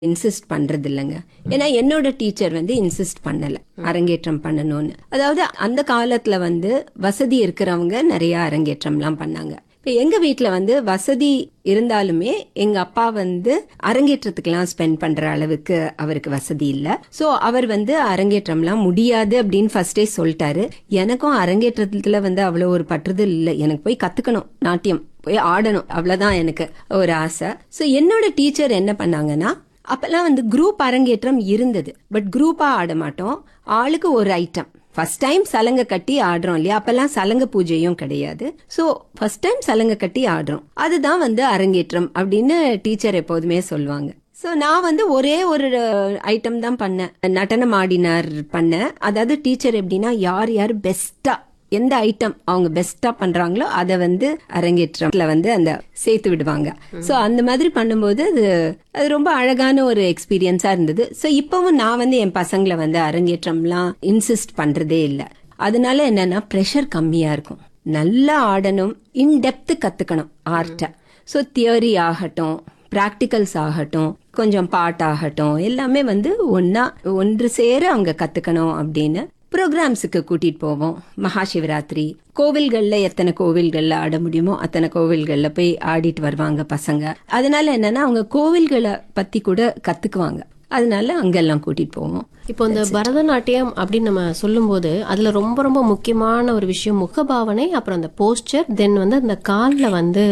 insist பண்றது இல்லைங்க ஏன்னா என்னோட டீச்சர் வந்து இன்சிஸ்ட் பண்ணல அரங்கேற்றம் பண்ணணும்னு அதாவது அந்த காலத்துல வந்து வசதி இருக்கிறவங்க நிறைய அரங்கேற்றம்லாம் பண்ணாங்க இப்ப எங்க வீட்ல வந்து வசதி இருந்தாலுமே எங்க அப்பா வந்து அரங்கேற்றத்துக்கெல்லாம் ஸ்பெண்ட் பண்ற அளவுக்கு அவருக்கு வசதி இல்ல சோ அவர் வந்து அரங்கேற்றம்லாம் முடியாது அப்படின்னு ஃபர்ஸ்டே சொல்லிட்டாரு எனக்கும் அரங்கேற்றத்துல வந்து அவ்வளவு ஒரு பற்றுதல் இல்ல எனக்கு போய் கத்துக்கணும் நாட்டியம் போய் ஆடணும் அவ்வளவுதான் எனக்கு ஒரு ஆசை சோ என்னோட டீச்சர் என்ன பண்ணாங்கன்னா அப்பெல்லாம் வந்து குரூப் அரங்கேற்றம் இருந்தது பட் குரூப்பா ஆட மாட்டோம் ஆளுக்கு ஒரு ஐட்டம் ஃபர்ஸ்ட் டைம் சலங்க கட்டி ஆடுறோம் இல்லையா அப்பெல்லாம் சலங்க பூஜையும் கிடையாது சோ ஃபர்ஸ்ட் டைம் சலங்க கட்டி ஆடுறோம் அதுதான் வந்து அரங்கேற்றம் அப்படின்னு டீச்சர் எப்போதுமே சொல்லுவாங்க சோ நான் வந்து ஒரே ஒரு ஐட்டம் தான் பண்ணேன் நடனம் ஆடினார் பண்ணேன் அதாவது டீச்சர் எப்படின்னா யார் யார் பெஸ்டா எந்த ஐட்டம் அவங்க பெஸ்டா பண்றாங்களோ அதை வந்து அரங்கேற்றம்ல வந்து அந்த சேர்த்து விடுவாங்க சோ அந்த மாதிரி பண்ணும்போது அது அது ரொம்ப அழகான ஒரு எக்ஸ்பீரியன்ஸா இருந்தது சோ இப்பவும் நான் வந்து என் பசங்களை வந்து அரங்கேற்றம்லாம் இன்சிஸ்ட் பண்றதே இல்ல அதனால என்னன்னா ப்ரெஷர் கம்மியா இருக்கும் நல்லா ஆடணும் இன்டெப்த் கத்துக்கணும் ஆர்ட்டை ஸோ தியரி ஆகட்டும் ப்ராக்டிகல்ஸ் ஆகட்டும் கொஞ்சம் பாட்டாகட்டும் எல்லாமே வந்து ஒன்னா ஒன்று சேர அவங்க கத்துக்கணும் அப்படின்னு ப்ரோக்ராம்ஸுக்கு கூட்டிட்டு போவோம் மகா சிவராத்திரி கோவில்கள்ல எத்தனை கோவில்கள்ல ஆட முடியுமோ அத்தனை கோவில்கள்ல போய் ஆடிட்டு வருவாங்க பசங்க அதனால என்னன்னா அவங்க கோவில்களை பத்தி கூட கத்துக்குவாங்க அதனால அங்கெல்லாம் கூட்டிட்டு போவோம் இப்போ இந்த பரதநாட்டியம் அப்படின்னு நம்ம சொல்லும்போது அதுல ரொம்ப ரொம்ப முக்கியமான ஒரு விஷயம் முகபாவனை அப்புறம் அந்த போஸ்டர் தென் வந்து அந்த கால்ல வந்து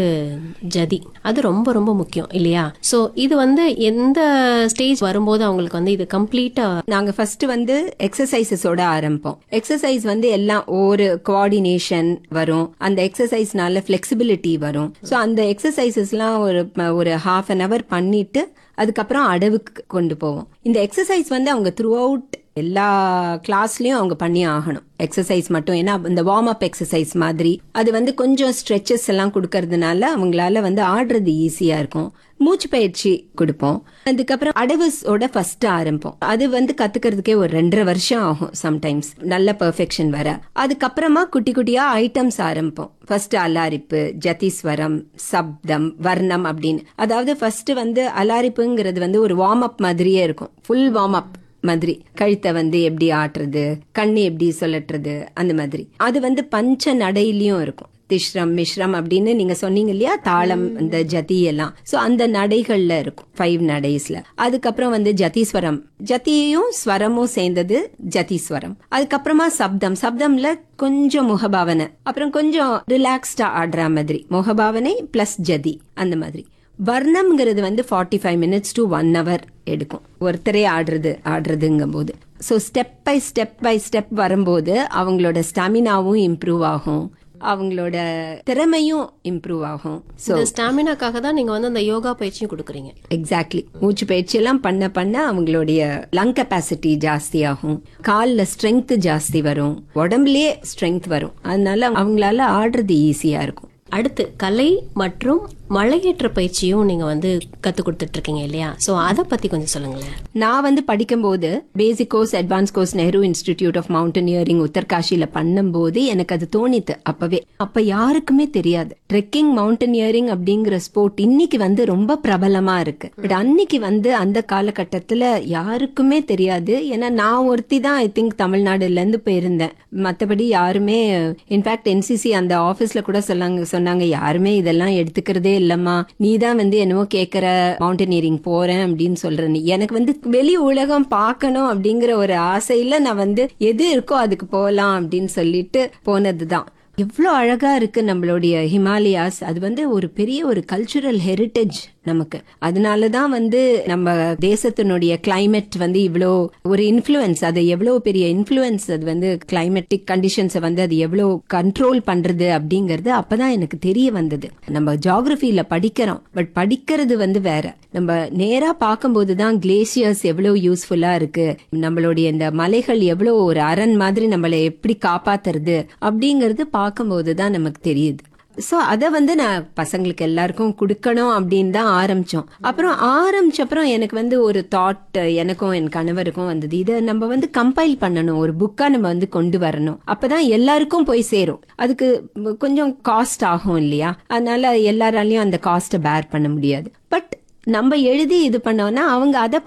ஜதி அது ரொம்ப ரொம்ப முக்கியம் இல்லையா சோ இது வந்து எந்த ஸ்டேஜ் வரும்போது அவங்களுக்கு வந்து இது கம்ப்ளீட்டா நாங்க ஃபர்ஸ்ட் வந்து எக்ஸசைசஸோட ஆரம்பிப்போம் எக்ஸசைஸ் வந்து எல்லாம் ஒரு கோஆர்டினேஷன் வரும் அந்த எக்ஸசைஸ்னால ஃபிளெக்சிபிலிட்டி வரும் ஸோ அந்த எக்ஸசைசஸ்லாம் ஒரு ஒரு ஹாஃப் அன் அவர் பண்ணிட்டு அதுக்கப்புறம் அடவுக்கு கொண்டு போவோம் இந்த எக்ஸசைஸ் வந்து அவங்க த்ரூ அவுட் எல்லா கிளாஸ்லயும் அவங்க பண்ணி ஆகணும் எக்ஸசைஸ் மட்டும் ஏன்னா இந்த வார்ம் அப் எக்ஸசைஸ் மாதிரி அது வந்து கொஞ்சம் ஸ்ட்ரெச்சஸ் எல்லாம் கொடுக்கறதுனால அவங்களால வந்து ஆடுறது ஈஸியா இருக்கும் மூச்சு பயிற்சி கொடுப்போம் அதுக்கப்புறம் அடவுஸோட ஃபர்ஸ்ட் ஆரம்பிப்போம் அது வந்து கத்துக்கிறதுக்கே ஒரு ரெண்டரை வருஷம் ஆகும் சம்டைம்ஸ் நல்ல பெர்ஃபெக்ஷன் வர அதுக்கப்புறமா குட்டி குட்டியா ஐட்டம்ஸ் ஆரம்பிப்போம் ஃபர்ஸ்ட் அலாரிப்பு ஜதிஸ்வரம் சப்தம் வர்ணம் அப்படின்னு அதாவது ஃபர்ஸ்ட் வந்து அலாரிப்புங்கிறது வந்து ஒரு வார்ம் அப் மாதிரியே இருக்கும் ஃபுல் வார்ம் அப் மாதிரி கழுத்தை வந்து எப்படி ஆட்டுறது கண்ணு எப்படி சொல்லட்டுறது அந்த மாதிரி அது வந்து பஞ்ச நடையிலயும் இருக்கும் திஷ்ரம் மிஸ்ரம் அப்படின்னு நீங்க சொன்னீங்க இல்லையா தாளம் இந்த ஜதி எல்லாம் சோ அந்த நடைகள்ல இருக்கும் ஃபைவ் நடைஸ்ல அதுக்கப்புறம் வந்து ஜதிஸ்வரம் ஜதியும் ஸ்வரமும் சேர்ந்தது ஜதிஸ்வரம் அதுக்கப்புறமா சப்தம் சப்தம்ல கொஞ்சம் முகபாவனை அப்புறம் கொஞ்சம் ரிலாக்ஸ்டா ஆடுற மாதிரி முகபாவனை பிளஸ் ஜதி அந்த மாதிரி வர்ணம்ங்கிறது வந்து forty five minutes to one hour எடுக்கும் ஒருத்தரே ஆடுறது ஆடுறதுங்கும் போது so step by step by step வரும்போது அவங்களோட ஸ்டாமினாவும் இம்ப்ரூவ் ஆகும் அவங்களோட திறமையும் இம்ப்ரூவ் ஆகும் ஸோ இந்த ஸ்டாமினாக்காக தான் நீங்க வந்து அந்த யோகா பயிற்சியும் கொடுக்குறீங்க எக்ஸாக்ட்லி மூச்சு பயிற்சி எல்லாம் பண்ண பண்ண அவங்களுடைய லங் கெப்பாசிட்டி ஜாஸ்தி ஆகும் கால்ல ஸ்ட்ரென்த் ஜாஸ்தி வரும் உடம்புலயே ஸ்ட்ரென்த் வரும் அதனால அவங்களால ஆடுறது ஈஸியா இருக்கும் அடுத்து கலை மற்றும் மலையேற்ற பயிற்சியும் நீங்க வந்து கத்து கொடுத்துட்டு இருக்கீங்க இல்லையா சோ அத பத்தி கொஞ்சம் சொல்லுங்களேன் நான் வந்து படிக்கும்போது basic course advance course Nehru institute of mountaineering உத்தரகாஷில பண்ணும்போது எனக்கு அது தோணித்து அப்பவே அப்ப யாருக்குமே தெரியாது ட்ரெக்கிங் மவுண்டனியரிங் அப்படிங்கிற ஸ்போர்ட் இன்னைக்கு வந்து ரொம்ப பிரபலமா இருக்கு பட் அன்னைக்கு வந்து அந்த காலகட்டத்துல யாருக்குமே தெரியாது ஏன்னா நான் ஒருத்தி தான் ஐ திங்க் தமிழ்நாடுல இருந்து போயிருந்தேன் மத்தபடி யாருமே இன்ஃபேக்ட் என்சிசி அந்த ஆபீஸ்ல கூட சொன்னாங்க சொன்னாங்க யாருமே இதெல்லாம் எடுத்துக்கிறதே இல்லம்மா நீ தான் வந்து என்னவோ கேக்குற மவுண்டனியரிங் போறேன் அப்படின்னு சொல்ற நீ எனக்கு வந்து வெளி உலகம் பார்க்கணும் அப்படிங்கிற ஒரு ஆசையில நான் வந்து எது இருக்கோ அதுக்கு போகலாம் அப்படின்னு சொல்லிட்டு போனதுதான் எவ்வளோ அழகா இருக்கு நம்மளுடைய ஹிமாலயாஸ் அது வந்து ஒரு பெரிய ஒரு கல்ச்சுரல் ஹெரிட்டேஜ் நமக்கு அதனால தான் வந்து நம்ம தேசத்தினுடைய கிளைமேட் வந்து இவ்வளோ ஒரு இன்ஃப்ளூயன்ஸ் அது எவ்வளோ பெரிய இன்ஃப்ளூயன்ஸ் அது வந்து கிளைமேட்டிக் கண்டிஷன்ஸை வந்து அது எவ்வளோ கண்ட்ரோல் பண்றது அப்படிங்கறது அப்பதான் எனக்கு தெரிய வந்தது நம்ம ஜாகிரபியில படிக்கிறோம் பட் படிக்கிறது வந்து வேற நம்ம நேரா பார்க்கும்போது தான் கிளேசியர்ஸ் எவ்வளவு யூஸ்ஃபுல்லா இருக்கு நம்மளுடைய இந்த மலைகள் எவ்வளவு ஒரு அரண் மாதிரி நம்மளை எப்படி காப்பாத்துறது அப்படிங்கறது பார்க்கும்போது தான் நமக்கு தெரியுது ஸோ அதை வந்து நான் பசங்களுக்கு எல்லாருக்கும் கொடுக்கணும் அப்படின்னு தான் ஆரம்பிச்சோம் அப்புறம் ஆரம்பிச்ச அப்புறம் எனக்கு வந்து ஒரு தாட் எனக்கும் என் கணவருக்கும் வந்தது இதை நம்ம வந்து கம்பைல் பண்ணணும் ஒரு புக்கா நம்ம வந்து கொண்டு வரணும் அப்பதான் எல்லாருக்கும் போய் சேரும் அதுக்கு கொஞ்சம் காஸ்ட் ஆகும் இல்லையா அதனால எல்லாராலையும் அந்த காஸ்ட்டை பேர் பண்ண முடியாது பட் நம்ம எழுதி இது பண்ணோம்னா அவங்க அதை